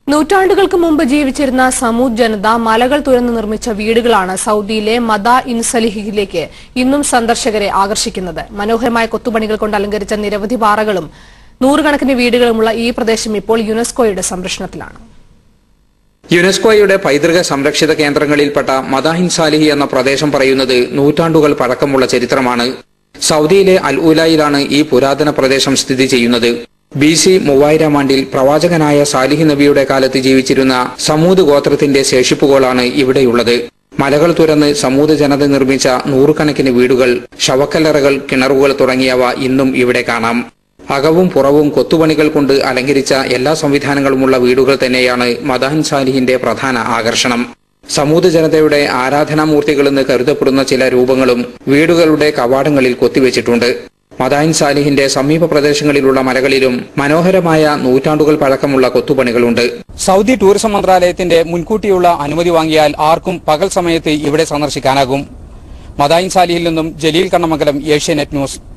നൂറ്റാണ്ടുകൾക്ക് മുമ്പ് ജീവിച്ചിരുന്ന സമൂദ് ജനത മലകൾ തുരന്ന് നിർമ്മിച്ച വീടുകളാണ് സൌദിയിലെ മദ ഇൻസലിഹിലേക്ക് ഇന്നും സന്ദർശകരെ ആകർഷിക്കുന്നത് മനോഹരമായ കൊത്തുപണികൾ കൊണ്ട് അലങ്കരിച്ച നിരവധി പാറകളും നൂറുകണക്കിന് വീടുകളുമുള്ള ഈ പ്രദേശം ഇപ്പോൾ യുനെസ്കോയുടെ സംരക്ഷണത്തിലാണ് യുനെസ്കോയുടെ പൈതൃക സംരക്ഷിത കേന്ദ്രങ്ങളിൽപ്പെട്ട മദാഹിൻ സാലിഹി എന്ന പ്രദേശം പറയുന്നത് നൂറ്റാണ്ടുകൾ പഴക്കമുള്ള ചരിത്രമാണ് സൗദിയിലെ അൽ ഉലായിലാണ് ഈ പുരാതന പ്രദേശം സ്ഥിതി ചെയ്യുന്നത് ബി സി മൂവായിരം ആണ്ടിൽ പ്രവാചകനായ സാലിഹി നബിയുടെ കാലത്ത് ജീവിച്ചിരുന്ന സമൂത് ഗോത്രത്തിന്റെ ശേഷിപ്പുകളാണ് ഇവിടെയുള്ളത് മലകൾ തുരന്ന് സമൂത് ജനത നിർമ്മിച്ച നൂറുകണക്കിന് വീടുകൾ ശവക്കല്ലറകൾ കിണറുകൾ തുടങ്ങിയവ ഇന്നും ഇവിടെ കാണാം അകവും പുറവും കൊത്തുപണികൾ കൊണ്ട് അലങ്കരിച്ച എല്ലാ സംവിധാനങ്ങളുമുള്ള വീടുകൾ തന്നെയാണ് മദാൻ സാലിഹിന്റെ പ്രധാന ആകർഷണം സമൂത് ജനതയുടെ ആരാധനാമൂർത്തികളെന്ന് കരുതപ്പെടുന്ന ചില രൂപങ്ങളും വീടുകളുടെ കവാടങ്ങളിൽ കൊത്തിവെച്ചിട്ടുണ്ട് മദാൻ സാലിഹിന്റെ സമീപ പ്രദേശങ്ങളിലുള്ള മലകളിലും മനോഹരമായ നൂറ്റാണ്ടുകൾ പഴക്കമുള്ള കൊത്തുപണികളുണ്ട് സൗദി ടൂറിസം മന്ത്രാലയത്തിന്റെ മുൻകൂട്ടിയുള്ള അനുമതി വാങ്ങിയാൽ ആർക്കും പകൽ സമയത്ത് ഇവിടെ സന്ദർശിക്കാനാകും മദായിൻ സാലിഹിൽ നിന്നും ജലീൽ കണ്ണമംഗലം ഏഷ്യാനെറ്റ് ന്യൂസ്